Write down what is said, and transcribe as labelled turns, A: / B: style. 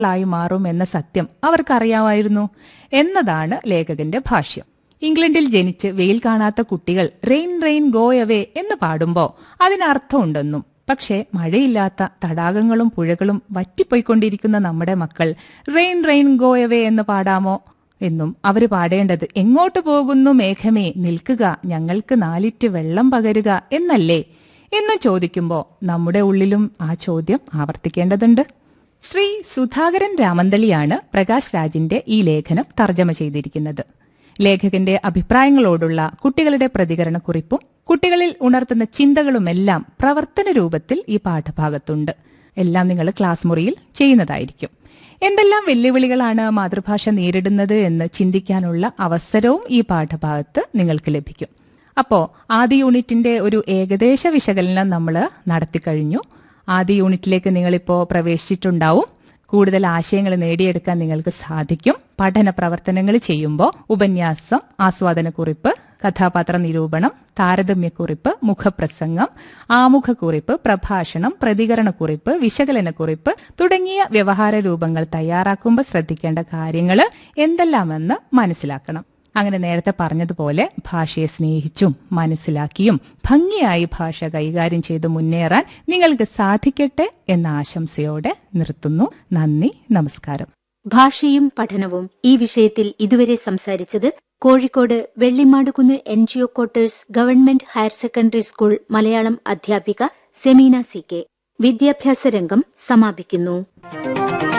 A: ായി മാറും എന്ന സത്യം അവർക്കറിയാമായിരുന്നു എന്നതാണ് ലേഖകന്റെ ഭാഷ്യം ഇംഗ്ലണ്ടിൽ ജനിച്ച് വെയിൽ കാണാത്ത കുട്ടികൾ റെയിൻ റെയിൻ ഗോ അവേ എന്ന് പാടുമ്പോ അതിനർത്ഥമുണ്ടെന്നും പക്ഷേ മഴയില്ലാത്ത തടാകങ്ങളും പുഴകളും വറ്റിപ്പോയിക്കൊണ്ടിരിക്കുന്ന നമ്മുടെ മക്കൾ റെയിൻ റെയിൻ ഗോ അവേ എന്ന് പാടാമോ എന്നും അവര് പാടേണ്ടത് എങ്ങോട്ട് പോകുന്നു മേഘമേ നിൽക്കുക ഞങ്ങൾക്ക് നാലിറ്റ് വെള്ളം പകരുക എന്നല്ലേ എന്ന് ചോദിക്കുമ്പോൾ നമ്മുടെ ഉള്ളിലും ആ ചോദ്യം ആവർത്തിക്കേണ്ടതുണ്ട് ശ്രീ സുധാകരൻ രാമന്തളിയാണ് പ്രകാശ് രാജിന്റെ ഈ ലേഖനം തർജ്ജമ ചെയ്തിരിക്കുന്നത് ലേഖകന്റെ അഭിപ്രായങ്ങളോടുള്ള കുട്ടികളുടെ പ്രതികരണക്കുറിപ്പും കുട്ടികളിൽ ഉണർത്തുന്ന ചിന്തകളുമെല്ലാം പ്രവർത്തന രൂപത്തിൽ ഈ പാഠഭാഗത്തുണ്ട് എല്ലാം നിങ്ങൾ ക്ലാസ് മുറിയിൽ ചെയ്യുന്നതായിരിക്കും എന്തെല്ലാം വെല്ലുവിളികളാണ് മാതൃഭാഷ നേരിടുന്നത് എന്ന് ചിന്തിക്കാനുള്ള അവസരവും ഈ പാഠഭാഗത്ത് നിങ്ങൾക്ക് ലഭിക്കും അപ്പോ ആദ്യ യൂണിറ്റിന്റെ ഒരു ഏകദേശ വിശകലനം നമ്മൾ നടത്തിക്കഴിഞ്ഞു ആദ്യ യൂണിറ്റിലേക്ക് നിങ്ങളിപ്പോ പ്രവേശിച്ചിട്ടുണ്ടാവും കൂടുതൽ ആശയങ്ങൾ നേടിയെടുക്കാൻ നിങ്ങൾക്ക് സാധിക്കും പഠന പ്രവർത്തനങ്ങൾ ചെയ്യുമ്പോൾ ഉപന്യാസം ആസ്വാദനക്കുറിപ്പ് കഥാപാത്ര നിരൂപണം താരതമ്യക്കുറിപ്പ് മുഖപ്രസംഗം ആമുഖക്കുറിപ്പ് പ്രഭാഷണം പ്രതികരണക്കുറിപ്പ് വിശകലനക്കുറിപ്പ് തുടങ്ങിയ വ്യവഹാര രൂപങ്ങൾ തയ്യാറാക്കുമ്പോൾ ശ്രദ്ധിക്കേണ്ട കാര്യങ്ങൾ എന്തെല്ലാമെന്ന് മനസ്സിലാക്കണം അങ്ങനെ നേരത്തെ പറഞ്ഞതുപോലെ ഭാഷയെ സ്നേഹിച്ചും മനസ്സിലാക്കിയും ഭംഗിയായി ഭാഷ കൈകാര്യം ചെയ്ത് മുന്നേറാൻ നിങ്ങൾക്ക് സാധിക്കട്ടെ എന്ന ആശംസയോടെ നിർത്തുന്നു നന്ദി നമസ്കാരം
B: ഭാഷയും പഠനവും ഈ വിഷയത്തിൽ ഇതുവരെ സംസാരിച്ചത് Kozhikode Vellimadukunnu N GO quarters government higher secondary school Malayalam അധ്യാപിക സെമീന സി കെ വിദ്യാഭ്യാസ രംഗം സമാപിക്കുന്നു